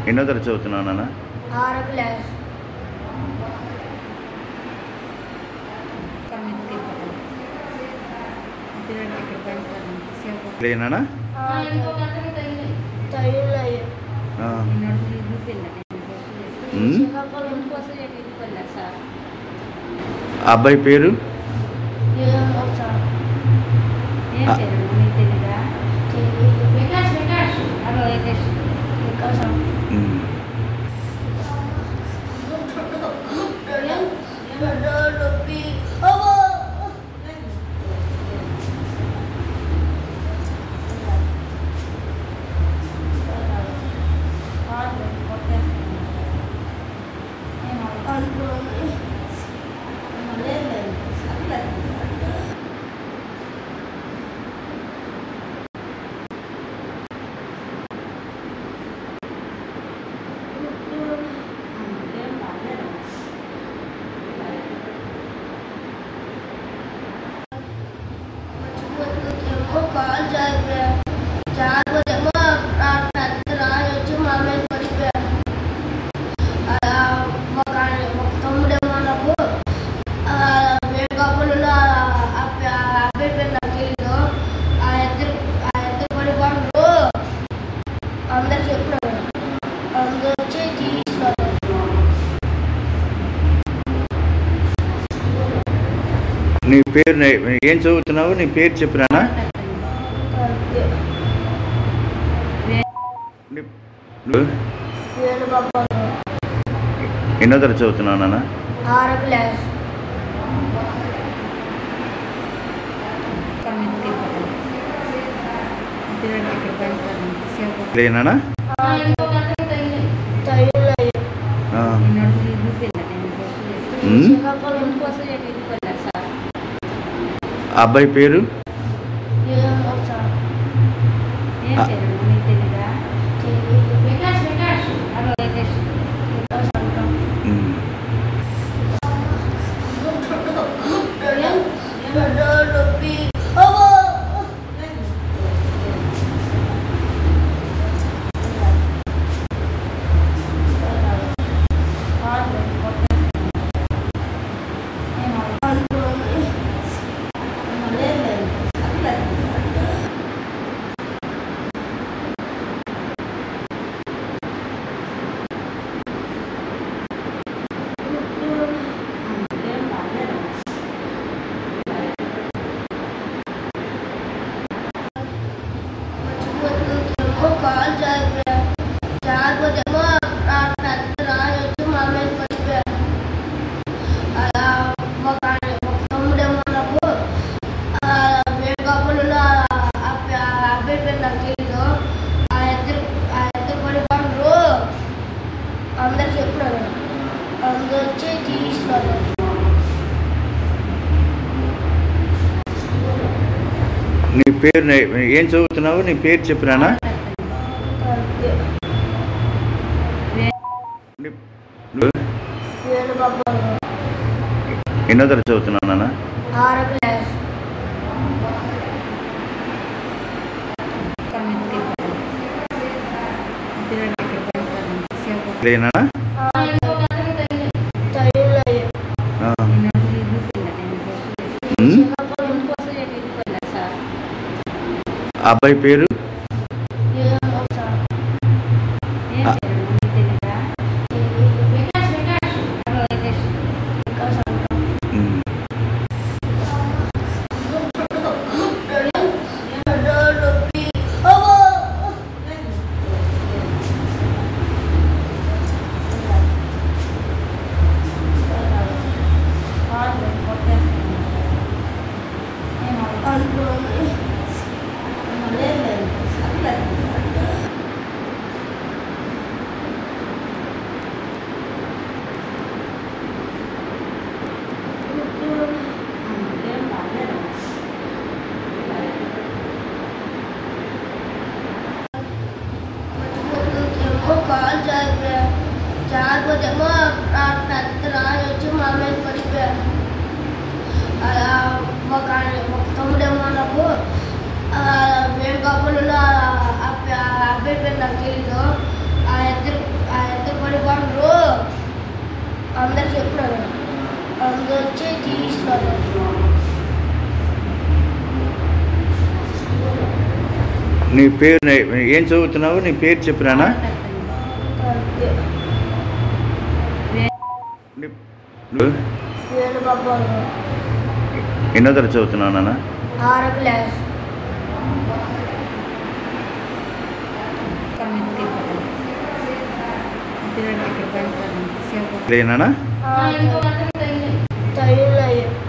ఎన్నో తరగతి చదువుతున్నావు నాన్న ఆరో క్లాస్ లేనానా తగిలినాయి ఆ. ఉమ్. ఆ అబ్బాయి పేరు ఏమో సార్ తెలియదు ఇంకా సార్ ఉమ్. నొప్పి అవ్వ అనుకోండి ఏమో కాల్ జారిపోయా జారిపోతేమో ఆ పెద్ద రాయి వచ్చి మా మీద పడిపోయా అలా ఒక ఆయన- ఒక తమ్ముడేమో నాకు ఆ వేడుకప్పులలో అబ్బాయి పేరు నాకు తెలీదు ఆ ఇద్దరు ఆ ఇద్దరు పడిపోయారు అందరు చెప్పినారు అందరూ వచ్చి తీసుకున్నారు నీ పేరు నే- ఏం చదువుతున్నావు నీ పేరు చెప్పినానా నీ- నువ్వు వేణుగోపాల్ ఎన్నో తరగతి చదువుతున్నావు నాన్న ఆరో క్లాస్ లేనానా తగిలినాయి ఆ. ఉమ్. ఆ అబ్బాయి పేరు ఏమో సార్ తెలియదు ఇంకా సార్ ఉమ్. నొప్పి అవ్వ అనుకోండి ఏమో కాల్ జారిపోయా జారిపోతేమో ఆ పెద్ద రాయి వచ్చి మా మీద పడిపోయా అలా ఒక ఆయన- ఒక తమ్ముడేమో నాకు ఆ వేడుకప్పులలో అబ్బాయి పేరు నాకు తెలీదు ఆ ఇద్దరు ఆ ఇద్దరు పడిపోయారు అందరు చెప్పినారు అందరూ వచ్చి తీసుకున్నారు నీ పేరు నే- ఏం చదువుతున్నావు నీ పేరు చెప్పినానా నీ- నువ్వు వేణుగోపాల్ ఎన్నో తరగతి చదువుతున్నావు నాన్న ఆరో క్లాస్ లేనానా తగిలినాయి ఆ. ఉమ్. ఆ అబ్బాయి పేరు ఏమో సార్ తెలియదు ఇంకా సార్ ఉమ్. నొప్పి అవ్వ అనుకోండి ఏమో కాల్ జారిపోయా జారిపోతేమో ఆ పెద్ద రాయి వచ్చి మా మీద పడిపోయా అలా ఒక ఆయన- ఒక తమ్ముడేమో నాకు ఆ వేడుకప్పులలో అబ్బాయి పేరు నాకు తెలీదు ఆ ఇద్దరు అనుకుంటారు అందరు చెప్పినారు అందరు వచ్చి తీసినారు నీ పేరు నే- ఏం చదువుతున్నావు నీ పేరు చెప్పినానా అంతే. నీ- నువ్వు వేణుగోపాల్ ఎన్నో తరగతి చదువుతున్నావు నాన్న ఆరో క్లాస్ లేనానా తగిలినాయి